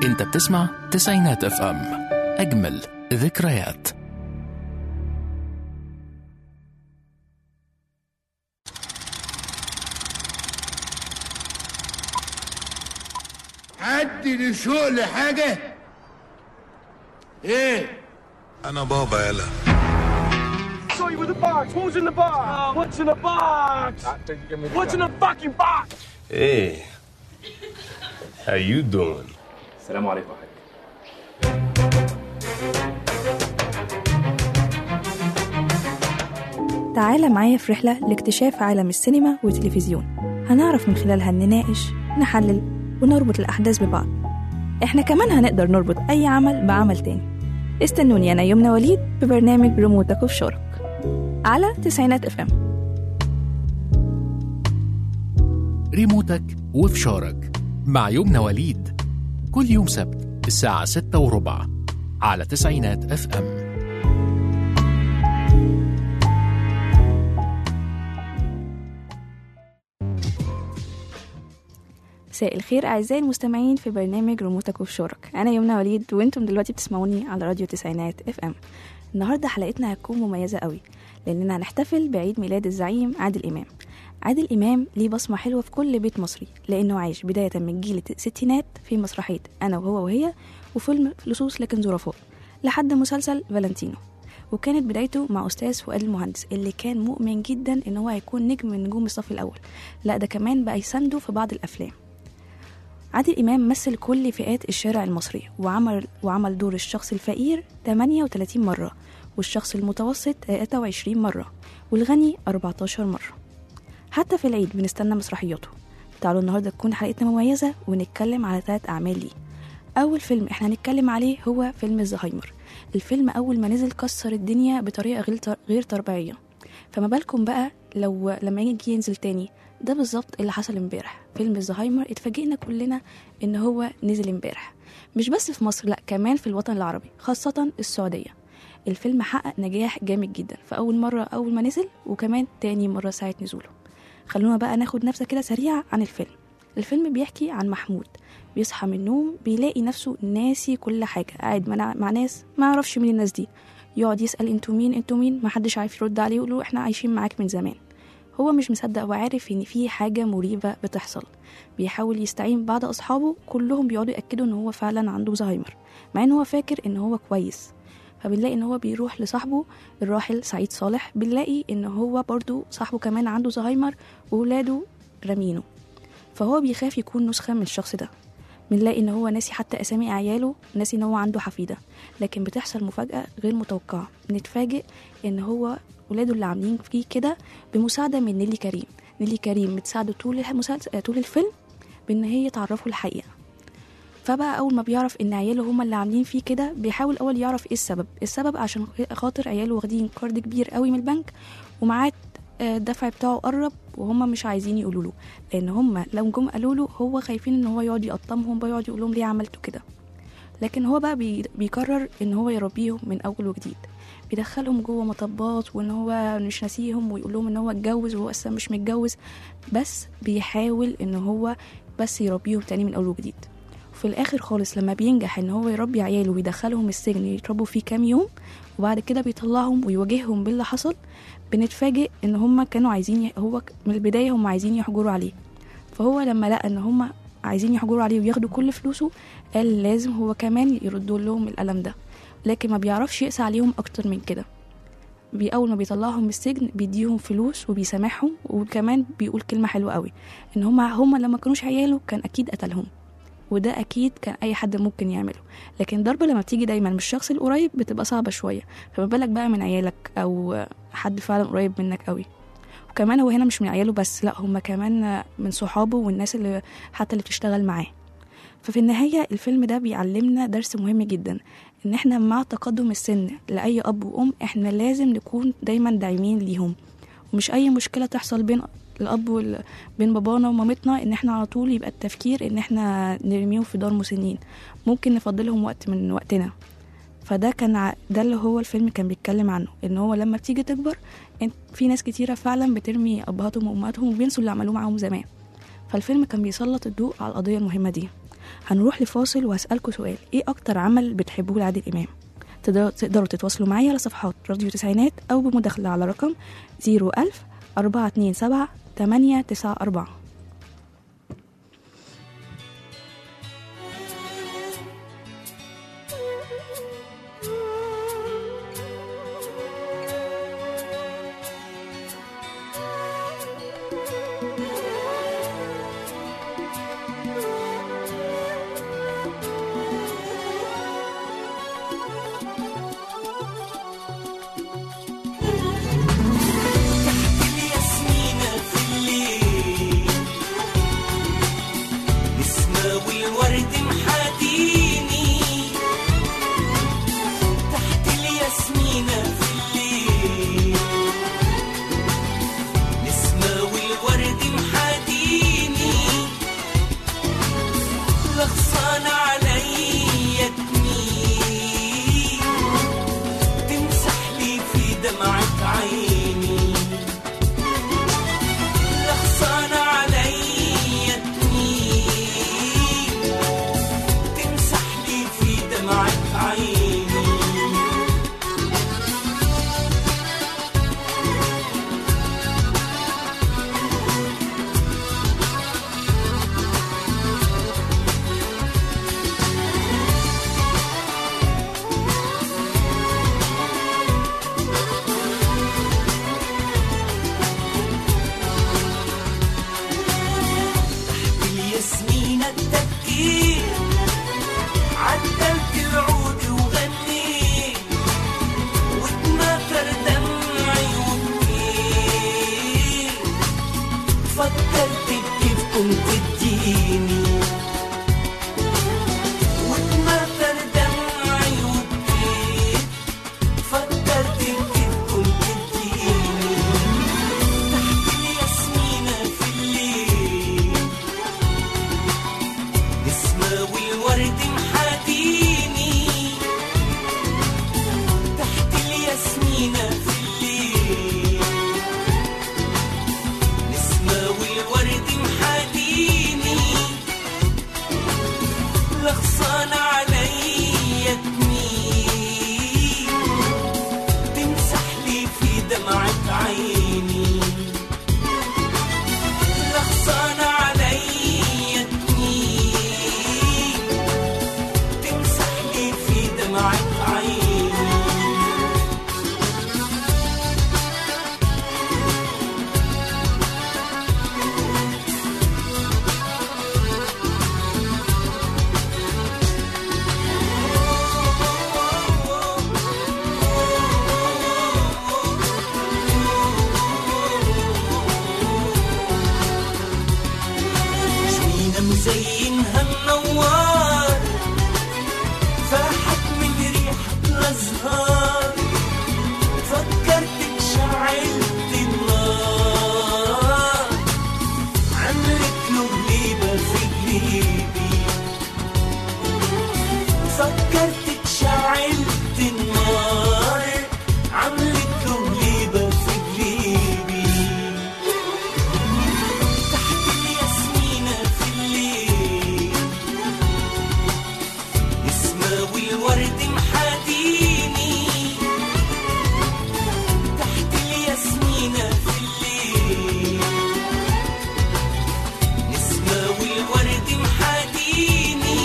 انت بتسمع تسعينات اف ام اجمل ذكريات حد لشوق لحاجة ايه انا بابا يلا saw you with the box. What was in the box? what's in the box? What's in the fucking box? Hey, how you doing? السلام عليكم يا حاج تعالى معايا في رحلة لاكتشاف عالم السينما والتلفزيون هنعرف من خلالها نناقش نحلل ونربط الأحداث ببعض إحنا كمان هنقدر نربط أي عمل بعمل تاني استنوني أنا يمنى وليد ببرنامج ريموتك وفي شارك على تسعينات اف ام ريموتك وفشارك مع يمنى وليد كل يوم سبت الساعة ستة وربع على تسعينات اف ام مساء الخير أعزائي المستمعين في برنامج ريموتك وفي شارك أنا يمنى وليد وأنتم دلوقتي بتسمعوني على راديو تسعينات اف ام النهاردة حلقتنا هتكون مميزة قوي لأننا هنحتفل بعيد ميلاد الزعيم عادل إمام عادل إمام ليه بصمة حلوة في كل بيت مصري لأنه عايش بداية من جيل الستينات في مسرحية أنا وهو وهي وفيلم لصوص لكن ظرفاء لحد مسلسل فالنتينو وكانت بدايته مع أستاذ فؤاد المهندس اللي كان مؤمن جدا إن هو هيكون نجم من نجوم الصف الأول لا ده كمان بقى يسنده في بعض الأفلام عادل إمام مثل كل فئات الشارع المصري وعمل وعمل دور الشخص الفقير 38 مرة والشخص المتوسط 23 مرة والغني 14 مرة حتى في العيد بنستنى مسرحياته تعالوا النهاردة تكون حلقتنا مميزة ونتكلم على ثلاث أعمال ليه أول فيلم احنا هنتكلم عليه هو فيلم الزهايمر الفيلم أول ما نزل كسر الدنيا بطريقة غير غير طبيعية فما بالكم بقى لو لما يجي ينزل تاني ده بالظبط اللي حصل امبارح فيلم الزهايمر اتفاجئنا كلنا ان هو نزل امبارح مش بس في مصر لا كمان في الوطن العربي خاصة السعودية الفيلم حقق نجاح جامد جدا فأول مرة أول ما نزل وكمان تاني مرة ساعة نزوله خلونا بقى ناخد نفسه كده سريعة عن الفيلم الفيلم بيحكي عن محمود بيصحى من النوم بيلاقي نفسه ناسي كل حاجة قاعد مع, مع ناس ما يعرفش مين الناس دي يقعد يسأل انتوا مين انتوا مين محدش عارف يرد عليه يقول له احنا عايشين معاك من زمان هو مش مصدق وعارف ان في حاجة مريبة بتحصل بيحاول يستعين بعض اصحابه كلهم بيقعدوا يأكدوا ان هو فعلا عنده زهايمر مع ان هو فاكر ان هو كويس فبنلاقي ان هو بيروح لصاحبه الراحل سعيد صالح بنلاقي ان هو برضو صاحبه كمان عنده زهايمر وولاده رامينه فهو بيخاف يكون نسخة من الشخص ده بنلاقي ان هو ناسي حتى اسامي عياله ناسي ان هو عنده حفيده لكن بتحصل مفاجاه غير متوقعه نتفاجئ ان هو ولاده اللي عاملين فيه كده بمساعده من نيلي كريم نيلي كريم بتساعده طول المسلسل طول الفيلم بان هي تعرفه الحقيقه فبقى اول ما بيعرف ان عياله هما اللي عاملين فيه كده بيحاول اول يعرف ايه السبب السبب عشان خاطر عياله واخدين كارد كبير قوي من البنك ومعاه الدفع بتاعه قرب وهم مش عايزين يقولوا له لان هم لو جم قالوا له هو خايفين ان هو يقعد يقطمهم بقى يقعد يقول لهم ليه عملتوا كده لكن هو بقى بي بيقرر ان هو يربيهم من اول وجديد بيدخلهم جوه مطبات وان هو مش ناسيهم ويقول لهم ان هو اتجوز وهو اصلا مش متجوز بس بيحاول ان هو بس يربيهم تاني من اول وجديد وفي الاخر خالص لما بينجح ان هو يربي عياله ويدخلهم السجن يتربوا فيه كام يوم وبعد كده بيطلعهم ويواجههم باللي حصل بنتفاجئ ان هم كانوا عايزين ي... هو من البدايه هم عايزين يحجروا عليه فهو لما لقى ان هم عايزين يحجروا عليه وياخدوا كل فلوسه قال لازم هو كمان يردوا لهم الالم ده لكن ما بيعرفش يقسى عليهم اكتر من كده بي اول ما بيطلعهم من السجن بيديهم فلوس وبيسامحهم وكمان بيقول كلمه حلوه قوي ان هم هم لما كانوش عياله كان اكيد قتلهم وده اكيد كان اي حد ممكن يعمله لكن الضربه لما بتيجي دايما من الشخص القريب بتبقى صعبه شويه فما بالك بقى من عيالك او حد فعلا قريب منك قوي وكمان هو هنا مش من عياله بس لا هما كمان من صحابه والناس اللي حتى اللي بتشتغل معاه ففي النهاية الفيلم ده بيعلمنا درس مهم جدا ان احنا مع تقدم السن لأي أب وأم احنا لازم نكون دايما داعمين ليهم ومش أي مشكلة تحصل بين الاب وال... بين بابانا ومامتنا ان احنا على طول يبقى التفكير ان احنا نرميهم في دار مسنين ممكن نفضلهم وقت من وقتنا فده كان ع... ده اللي هو الفيلم كان بيتكلم عنه ان هو لما بتيجي تكبر انت في ناس كتيره فعلا بترمي ابهاتهم وامهاتهم وبينسوا اللي عملوه معاهم زمان فالفيلم كان بيسلط الضوء على القضيه المهمه دي هنروح لفاصل وهسألكوا سؤال ايه اكتر عمل بتحبوه لعادل امام تقدروا تقدروا تتواصلوا معايا على صفحات راديو تسعينات او بمداخلة على رقم 01000 427 894 ياسمينة في الليل نسمة والورد محاديني تحت الياسمينة في الليل نسمة والورد محاديني لغصان عليا تميل تمسح لي في دمعة عيني لغصان عليا تميل تمسح لي في دمعة عيني الياسمين التفكير عدلت العود وغنيت واتمثل دمعي وبكيت فكرت كيف كنت تجيني واتمثل دمعي وبكيت فكرت كيف كنت تجيني تحت الياسمينة في الليل نسمة والورد محاديني تحت الياسمينة في الليل نسمة والورد محاديني لغصان عليا تميل تمسح لي في دمعة عيني لغصان عليا تميل تمسح لي في دمعة عيني جنينة مزينها منوار فاحت من ريحة الأزهار فكرتك شعلت النار عملت له غليبة في قلبي فكرتك شعلت النار عملت له غليبة في قلبي تحت الياسمينة في الليل نسمة والورد محاديني تحت الياسمينة في الليل نسمة والورد محاديني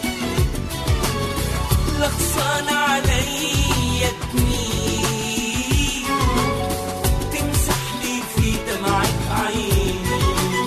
لغصان عليا تميل تمسح لي في دمعة عيني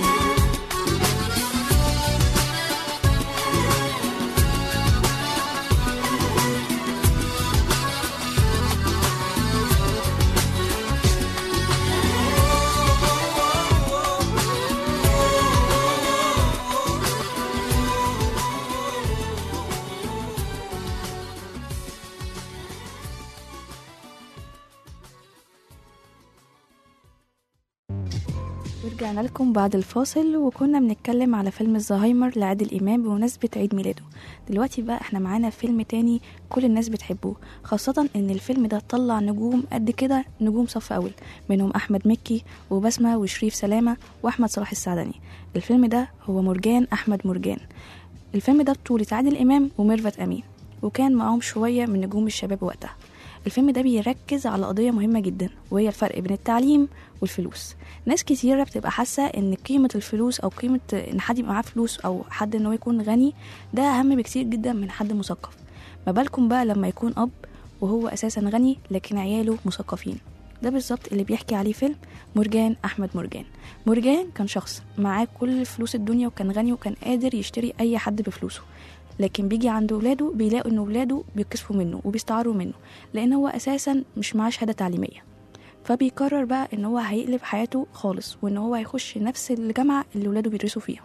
ورجعنا لكم بعد الفاصل وكنا بنتكلم على فيلم الزهايمر لعادل إمام بمناسبة عيد ميلاده دلوقتي بقى احنا معانا فيلم تاني كل الناس بتحبوه خاصة ان الفيلم ده طلع نجوم قد كده نجوم صف أول منهم أحمد مكي وبسمة وشريف سلامة وأحمد صلاح السعدني الفيلم ده هو مرجان أحمد مرجان الفيلم ده بطولة عادل إمام وميرفت أمين وكان معاهم شوية من نجوم الشباب وقتها الفيلم ده بيركز على قضية مهمة جدا وهي الفرق بين التعليم والفلوس ناس كتيرة بتبقى حاسة ان قيمة الفلوس او قيمة ان حد يبقى معاه فلوس او حد ان هو يكون غني ده اهم بكتير جدا من حد مثقف ما بالكم بقى لما يكون اب وهو اساسا غني لكن عياله مثقفين ده بالظبط اللي بيحكي عليه فيلم مرجان احمد مرجان مرجان كان شخص معاه كل فلوس الدنيا وكان غني وكان قادر يشتري اي حد بفلوسه لكن بيجي عند ولاده بيلاقوا ان ولاده بيكسفوا منه وبيستعاروا منه لان هو اساسا مش معاه شهاده تعليميه فبيقرر بقى ان هو هيقلب حياته خالص وان هو هيخش نفس الجامعه اللي ولاده بيدرسوا فيها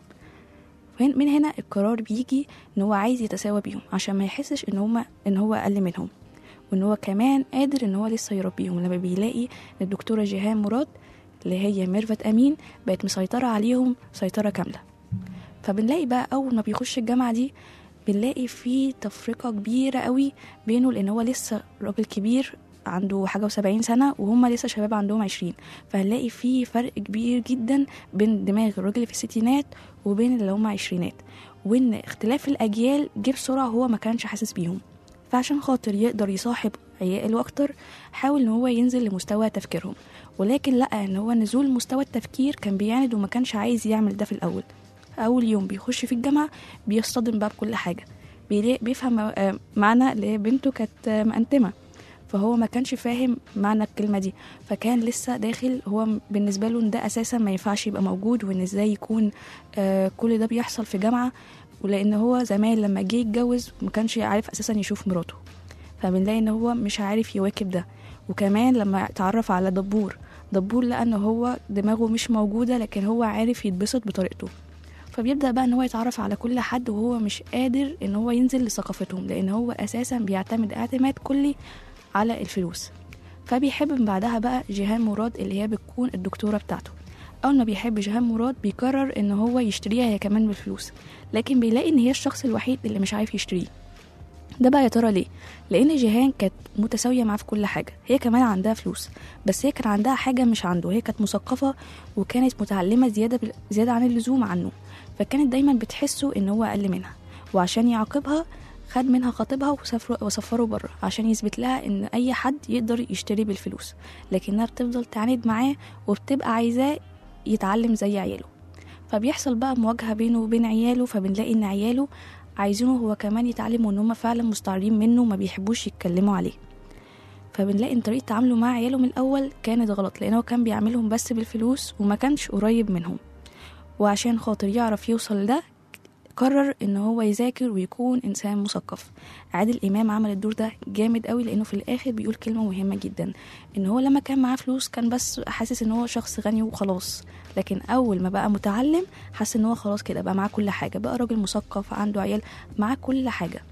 فهن- من هنا القرار بيجي ان هو عايز يتساوى بيهم عشان ما يحسش ان هما ان هو اقل منهم وان هو كمان قادر ان هو لسه يربيهم لما بيلاقي إن الدكتوره جيهان مراد اللي هي ميرفت امين بقت مسيطره عليهم سيطره كامله فبنلاقي بقى اول ما بيخش الجامعه دي بنلاقي في تفرقه كبيره قوي بينه لان هو لسه راجل كبير عنده حاجه وسبعين سنه وهم لسه شباب عندهم عشرين فهنلاقي في فرق كبير جدا بين دماغ الراجل اللي في الستينات وبين اللي هم عشرينات وان اختلاف الاجيال جه بسرعه هو ما كانش حاسس بيهم فعشان خاطر يقدر يصاحب عياله اكتر حاول ان هو ينزل لمستوى تفكيرهم ولكن لقى ان هو نزول مستوى التفكير كان بيعند وما كانش عايز يعمل ده في الاول اول يوم بيخش في الجامعه بيصطدم بقى بكل حاجه بيلاقي- بيفهم آه، معنى اللي بنته كانت آه، مقنتمه فهو ما كانش فاهم معنى الكلمه دي فكان لسه داخل هو م- بالنسبه له ان ده اساسا ما ينفعش يبقى موجود وان ازاي يكون آه، كل ده بيحصل في جامعه ولان هو زمان لما جه يتجوز ما كانش عارف اساسا يشوف مراته فبنلاقي ان هو مش عارف يواكب ده وكمان لما اتعرف على دبور دبور لقى ان هو دماغه مش موجوده لكن هو عارف يتبسط بطريقته فبيبدا بقى ان هو يتعرف على كل حد وهو مش قادر ان هو ينزل لثقافتهم لان هو اساسا بيعتمد اعتماد كلي على الفلوس فبيحب من بعدها بقى جيهان مراد اللي هي بتكون الدكتوره بتاعته اول ما بيحب جيهان مراد بيقرر ان هو يشتريها هي كمان بالفلوس لكن بيلاقي ان هي الشخص الوحيد اللي مش عارف يشتريه ده بقى يا ترى ليه لان جيهان كانت متساويه معاه في كل حاجه هي كمان عندها فلوس بس هي كان عندها حاجه مش عنده هي كانت مثقفه وكانت متعلمه زياده بال- زياده عن اللزوم عنه فكانت دايما بتحسه ان هو اقل منها وعشان يعاقبها خد منها خطيبها وسافروا وسفروا بره عشان يثبت لها ان اي حد يقدر يشتري بالفلوس لكنها بتفضل تعاند معاه وبتبقى عايزاه يتعلم زي عياله فبيحصل بقى مواجهه بينه وبين عياله فبنلاقي ان عياله عايزينه هو كمان يتعلم وان هم فعلا مستعارين منه وما بيحبوش يتكلموا عليه فبنلاقي ان طريقه تعامله مع عياله من الاول كانت غلط لان هو كان بيعاملهم بس بالفلوس وما كانش قريب منهم وعشان خاطر يعرف يوصل لده قرر ان هو يذاكر ويكون انسان مثقف عادل امام عمل الدور ده جامد قوي لانه في الاخر بيقول كلمه مهمه جدا ان هو لما كان معاه فلوس كان بس حاسس ان هو شخص غني وخلاص لكن اول ما بقى متعلم حس ان هو خلاص كده بقى معاه كل حاجه بقى راجل مثقف عنده عيال معاه كل حاجه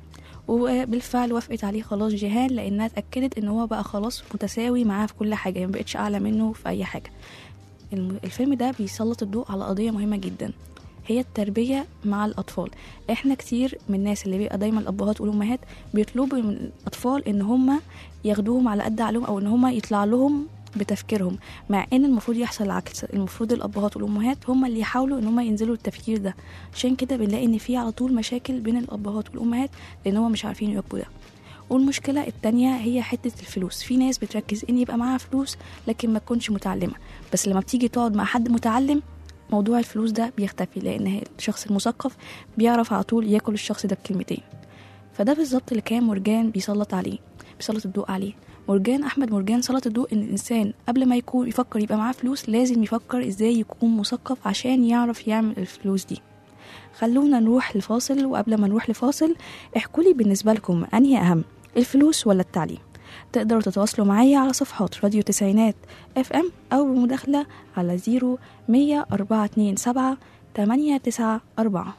وبالفعل وافقت عليه خلاص جيهان لانها اتاكدت ان هو بقى خلاص متساوي معاها في كل حاجه يعني مبقتش اعلى منه في اي حاجه الم- الفيلم ده بيسلط الضوء على قضيه مهمه جدا هي التربية مع الأطفال احنا كتير من الناس اللي بيبقى دايما الأبهات والأمهات بيطلبوا من الأطفال إن هم ياخدوهم على قد عقلهم أو إن هم يطلع لهم بتفكيرهم مع ان المفروض يحصل العكس المفروض الابهات والامهات هم اللي يحاولوا ان هم ينزلوا التفكير ده عشان كده بنلاقي ان في على طول مشاكل بين الابهات والامهات لان هم مش عارفين يواكبوا ده والمشكلة التانية هي حتة الفلوس في ناس بتركز ان يبقى معاها فلوس لكن ما تكونش متعلمة بس لما بتيجي تقعد مع حد متعلم موضوع الفلوس ده بيختفي لان الشخص المثقف بيعرف على طول ياكل الشخص ده بكلمتين فده بالظبط اللي كان مرجان بيسلط عليه بيسلط الضوء عليه مرجان احمد مرجان سلط الضوء ان الانسان قبل ما يكون يفكر يبقى معاه فلوس لازم يفكر ازاي يكون مثقف عشان يعرف يعمل الفلوس دي خلونا نروح لفاصل وقبل ما نروح لفاصل احكوا لي بالنسبه لكم انهي اهم الفلوس ولا التعليم تقدروا تتواصلوا معايا على صفحات راديو تسعينات اف ام او بمداخله على زيرو مية أربعة اتنين سبعة تمانية تسعة أربعة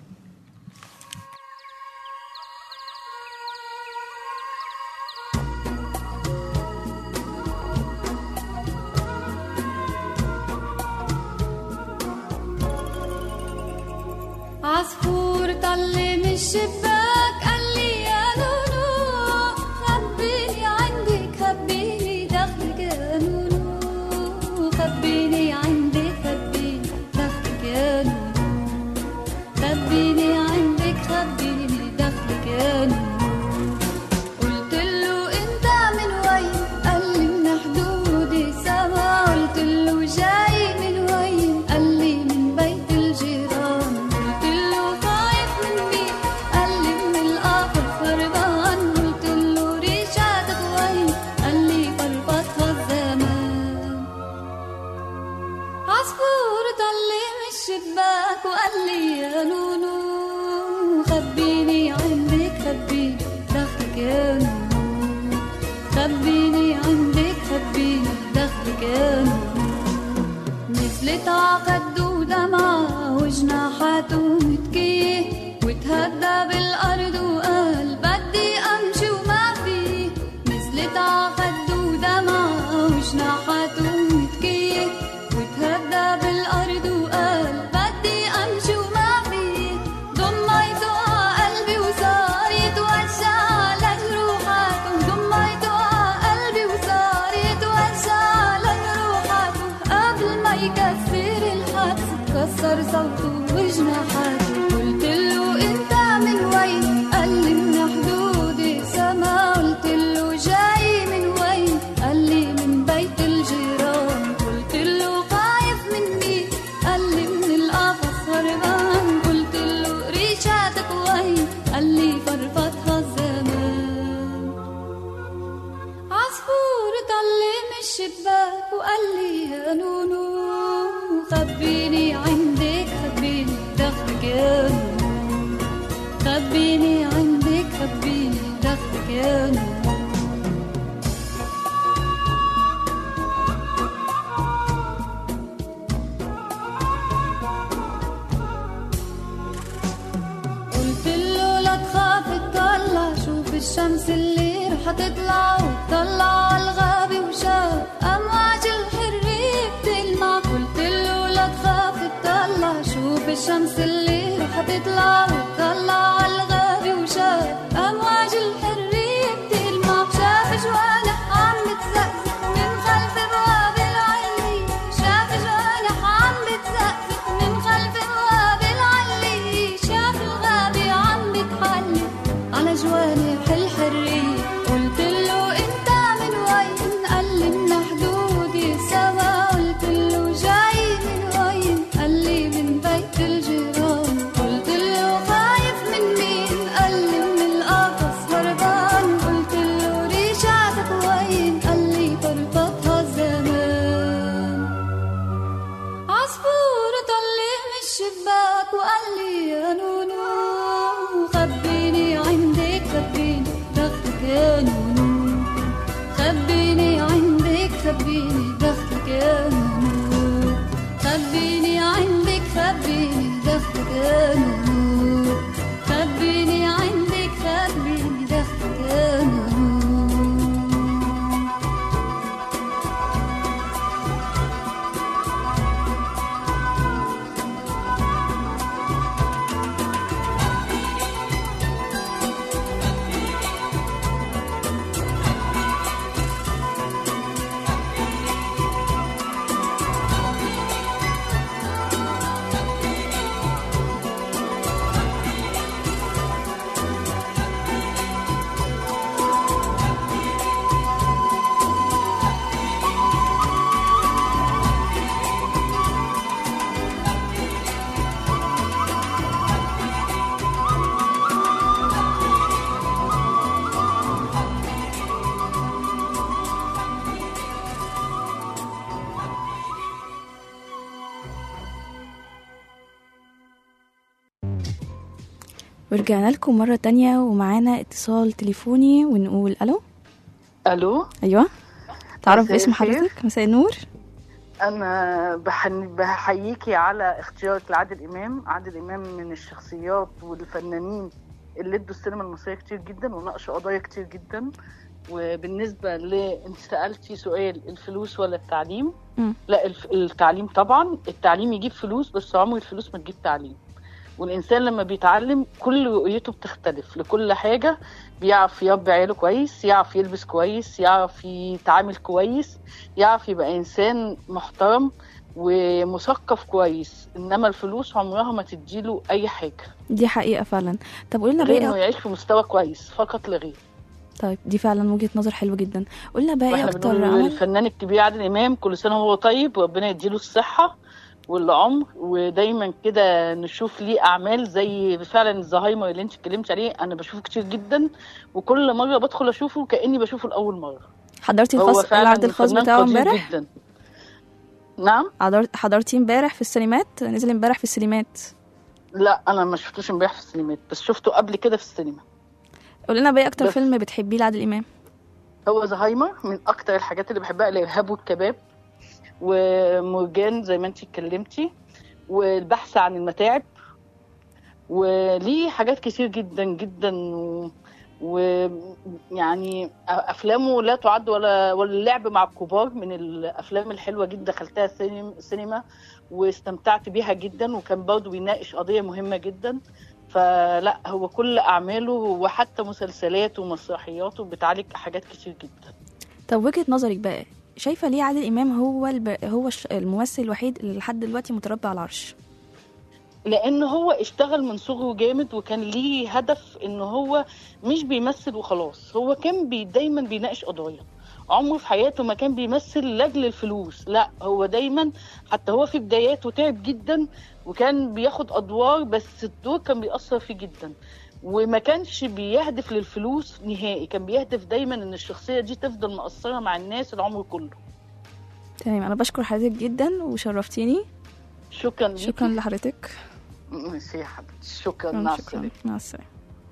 عصفور طل من الشباك قال لي يا نونو خبيني عندك خبيني دخلك يا نونو خبيني عندك خبيني دخلك يا نونو خبيني عندك الشباك وقال لي يا نونو خبيني عندك خبيني دخلك يا نونو خبيني عندك خبيني دخلك يا نونو نزلت عقد ودمعة وجناحاته متكيه وتهدى بالأرض وقال بدي أمشي وما فيه نزلت عقد ودمعة وجناحاته متكيه وتهدى بالأرض وقال بدي أمشي وما فيه ضميته على قلبي وصار يتوجع لجروحاته ضميته على قلبي وصار يتوجع لجروحاته قبل ما يكسر الحدس كسر صوته وجناحاته قلت له انت من وين قال لي من حدود السما قلت له جاي من وين قال لي من بيت الجيران قلت له خايف من مين قال لي من القفص هربان قلت له ريشاتك وين قال لي فرفضها الزمان عصفور طلع من الشباك وقال لي يا نونو خبيني عندك خبيني دخلك يا نونو خبيني عندك خبيني دخلك يا نونو قلت له لا تخاف تطلع شوف الشمس اللي رح تطلع وتطلع على الغابة وشاف أمواج الحرية بتلمع قلت له لا تخاف تطلع شوف الشمس اللي رح تطلع وتطلع على الغابة وشاف أمواج الحرية بتلمع شاف جوانح عم بتزقزق من خلف بواب العلي شاف جوانح عم بتزقزق من خلف بواب العلي شاف الغابة عم بتحلي على جوانح الحرية قلت له انت من وين قال لي من حدودي سوا قلت له جاي من وين قال لي من بيت الجيران قلت له خايف من مين قال لي من القفص هربان قلت له ريشاتك وين قال لي فرفضها الزمان عصفور طلع من الشباك وقال لي يا نونو خبيني عندك خبيني دخلك يا نونو خبيني عندك خبيني دخلك يا نونو خبيني عندك خبيني دخلك يا نونو خبيني عندك خبيني دخلك يا نونو ورجعنا لكم مرة تانية ومعانا اتصال تليفوني ونقول ألو الو أيوة تعرف مساء باسم الخير. حضرتك مساء النور انا بحن... بحييكي على اختيارك لعادل امام عادل امام من الشخصيات والفنانين اللي ادوا السينما المصريه كتير جدا وناقشوا قضايا كتير جدا وبالنسبه ل انت سالتي سؤال الفلوس ولا التعليم مم. لا الف... التعليم طبعا التعليم يجيب فلوس بس عمر الفلوس ما تجيب تعليم والانسان لما بيتعلم كل رؤيته بتختلف لكل حاجه بيعرف يربي عياله كويس يعرف يلبس كويس يعرف يتعامل كويس يعرف يبقى انسان محترم ومثقف كويس انما الفلوس عمرها ما تديله اي حاجه دي حقيقة فعلا طب قولنا غير انه بقى يعيش في مستوى كويس فقط لا غير طيب دي فعلا وجهة نظر حلوة جدا قولنا بقى ايه واحنا أكتر بنقول عمل للفنان الكبير عادل امام كل سنه وهو طيب وربنا يديله الصحه والعمر ودايما كده نشوف ليه اعمال زي فعلا الزهايمر اللي انت اتكلمت عليه انا بشوفه كتير جدا وكل مره بدخل اشوفه كاني بشوفه لاول مره حضرتي هو الخاص فعلا العرض الخاص فنان بتاعه قدير امبارح جدا نعم حضرت حضرتيه امبارح في السينمات نزل امبارح في السينمات لا انا ما شفتوش امبارح في السينمات بس شفته قبل كده في السينما قول لنا بقى اكتر بس. فيلم بتحبيه لعادل امام هو زهايمر من اكتر الحاجات اللي بحبها الارهاب والكباب ومرجان زي ما انت اتكلمتي والبحث عن المتاعب وليه حاجات كتير جدا جدا و... ويعني افلامه لا تعد ولا ولا اللعب مع الكبار من الافلام الحلوه جدا دخلتها السينما السينما واستمتعت بيها جدا وكان برضه بيناقش قضيه مهمه جدا فلا هو كل اعماله وحتى مسلسلاته ومسرحياته بتعالج حاجات كتير جدا طب وجهة نظرك بقى شايفة ليه عادل إمام هو الب... هو الش- الممثل الوحيد اللي لحد دلوقتي متربع على العرش لان هو اشتغل من صغره جامد وكان ليه هدف ان هو مش بيمثل وخلاص هو كان بي دايما بيناقش قضايا عمره في حياته ما كان بيمثل لاجل الفلوس لا هو دايما حتى هو في بداياته تعب جدا وكان بياخد ادوار بس الدور كان بيأثر فيه جدا وما كانش بيهدف للفلوس نهائي كان بيهدف دايما ان الشخصيه دي تفضل مأثره مع الناس العمر كله تمام أنا بشكر حضرتك جدا وشرفتيني شكرا ليكي. شكرا لحضرتك ميرسي يا حبيبتي شكرا مع شكرا السلامه مع السلامة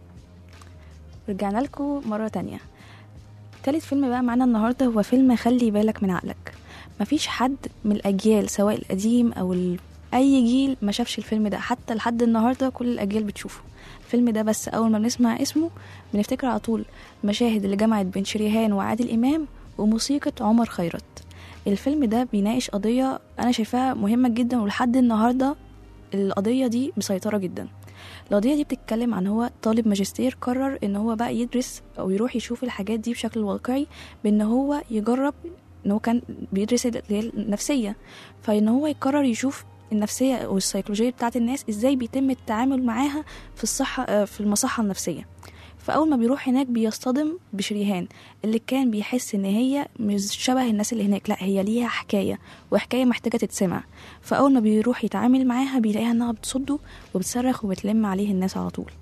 رجعنا لكم مرة تانية تالت فيلم بقى معانا النهاردة هو فيلم خلي بالك من عقلك مفيش حد من الأجيال سواء القديم أو ال... أي جيل ما شافش الفيلم ده حتى لحد النهاردة كل الأجيال بتشوفه الفيلم ده بس أول ما بنسمع اسمه بنفتكر على طول مشاهد اللي جمعت بين شريهان وعادل إمام وموسيقى عمر خيرت الفيلم ده بيناقش قضية أنا شايفاها مهمة جدا ولحد النهاردة القضية دي مسيطرة جدا القضية دي بتتكلم عن هو طالب ماجستير قرر ان هو بقى يدرس او يروح يشوف الحاجات دي بشكل واقعي بان هو يجرب ان هو كان بيدرس اللي هي النفسية فان هو يقرر يشوف النفسية او السيكولوجية بتاعت الناس ازاي بيتم التعامل معاها في الصحة آه، في المصحة النفسية فاول ما بيروح هناك بيصطدم بشريهان اللي كان بيحس ان هي مش شبه الناس اللي هناك لا هي ليها حكايه وحكايه محتاجه تتسمع فاول ما بيروح يتعامل معاها بيلاقيها انها بتصده وبتصرخ وبتلم عليه الناس على طول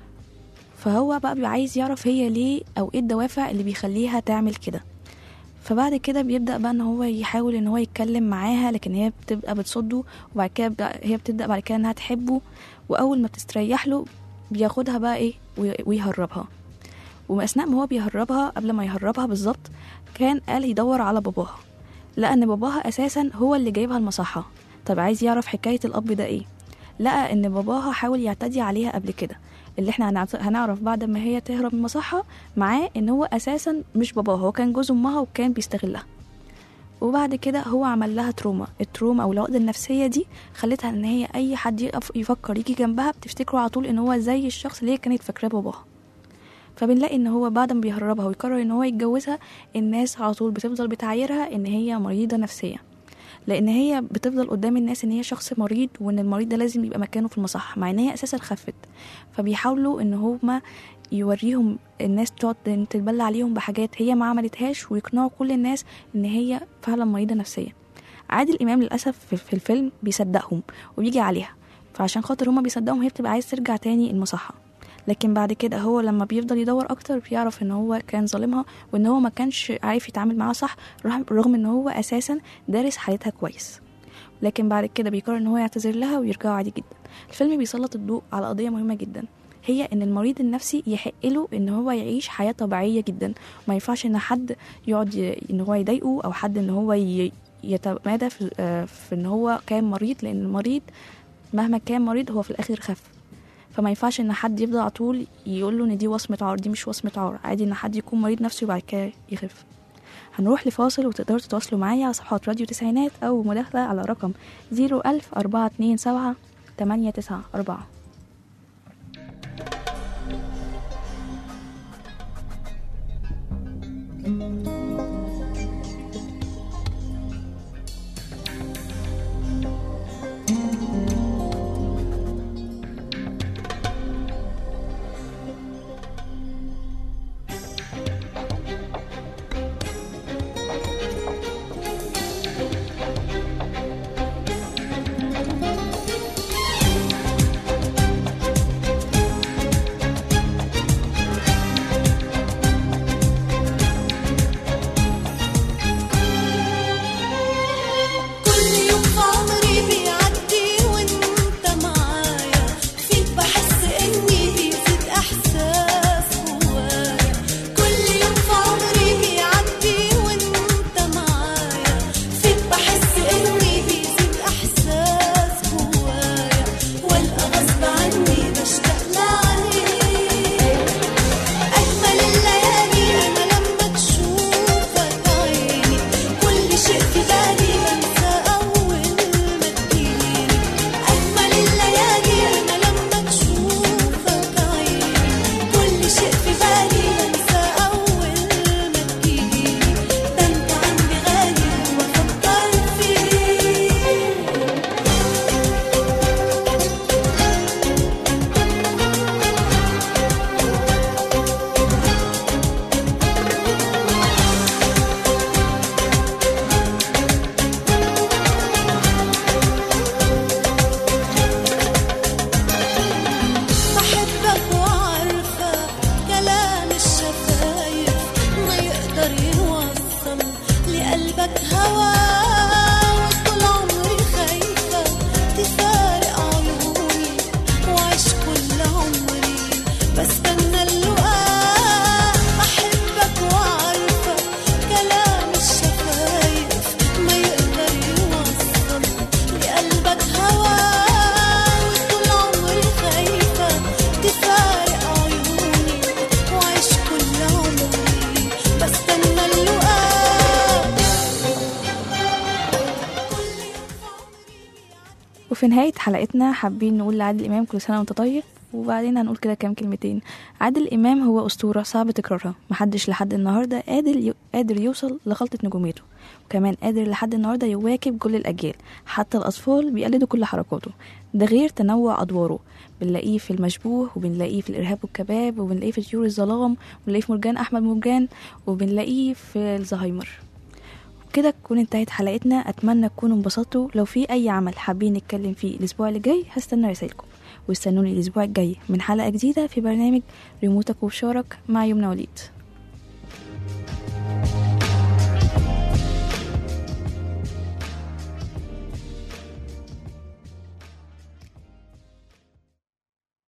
فهو بقى بيبقى عايز يعرف هي ليه او ايه الدوافع اللي بيخليها تعمل كده فبعد كده بيبدا بقى ان هو يحاول ان هو يتكلم معاها لكن هي بتبقى بتصده وبعد كده بقى هي بتبدا بعد كده انها تحبه واول ما بتستريح له بياخدها بقى ايه وي- ويهربها واثناء ما هو بيهربها قبل ما يهربها بالظبط كان قال يدور على باباها لقى ان باباها اساسا هو اللي جايبها المصحه طب عايز يعرف حكايه الاب ده ايه لقى ان باباها حاول يعتدي عليها قبل كده اللي احنا هنعت- هنعرف بعد ما هي تهرب من المصحه معاه ان هو اساسا مش باباها هو كان جوز امها وكان بيستغلها وبعد كده هو عمل لها تروما التروما او العقده النفسيه دي خلتها ان هي اي حد يقف يفكر يجي جنبها بتفتكره على طول ان هو زي الشخص اللي هي كانت فاكراه باباها فبنلاقي ان هو بعد ما بيهربها ويقرر ان هو يتجوزها الناس على طول بتفضل بتعايرها ان هي مريضه نفسيه لان هي بتفضل قدام الناس ان هي شخص مريض وان المريض ده لازم يبقى مكانه في المصحه مع ان هي اساسا خفت فبيحاولوا ان هما يوريهم الناس تقعد تتبلى عليهم بحاجات هي ما عملتهاش ويقنعوا كل الناس ان هي فعلا مريضه نفسيه عادل امام للاسف في- في الفيلم بيصدقهم وبيجي عليها فعشان خاطر هما بيصدقهم هي بتبقى عايز ترجع تاني المصحه لكن بعد كده هو لما بيفضل يدور اكتر بيعرف ان هو كان ظالمها وان هو ما كانش عارف يتعامل معاها صح رغم- رغم ان هو اساسا دارس حالتها كويس لكن بعد كده بيقرر ان هو يعتذر لها ويرجعوا عادي جدا الفيلم بيسلط الضوء على قضيه مهمه جدا هي ان المريض النفسي يحق له ان هو يعيش حياه طبيعيه جدا ما ينفعش ان حد يقعد ي... ان هو يضايقه او حد ان هو ي... يتمادى في... آه، في ان هو كان مريض لان المريض مهما كان مريض هو في الاخر خف فما ينفعش ان حد يفضل على طول يقول له ان دي وصمه عار دي مش وصمه عار عادي ان حد يكون مريض نفسي وبعد كده يخف هنروح لفاصل وتقدروا تتواصلوا معايا على صفحات راديو تسعينات او مداخله على رقم 01000 427 894 Thank وفي نهاية حلقتنا حابين نقول لعادل إمام كل سنة وأنت طيب وبعدين هنقول كده كام كلمتين عادل إمام هو أسطورة صعب تكرارها محدش لحد النهاردة قادر يو... قادر يوصل لخلطة نجوميته وكمان قادر لحد النهاردة يواكب كل الأجيال حتى الأطفال بيقلدوا كل حركاته ده غير تنوع أدواره بنلاقيه في المشبوه وبنلاقيه في الإرهاب والكباب وبنلاقيه في طيور الظلام وبنلاقيه في مرجان أحمد مرجان وبنلاقيه في الزهايمر كده تكون انتهت حلقتنا اتمنى تكونوا انبسطتوا لو في اي عمل حابين نتكلم فيه الاسبوع اللي جاي هستنى رسائلكم واستنوني الاسبوع الجاي من حلقه جديده في برنامج ريموتك وبشارك مع يمنى وليد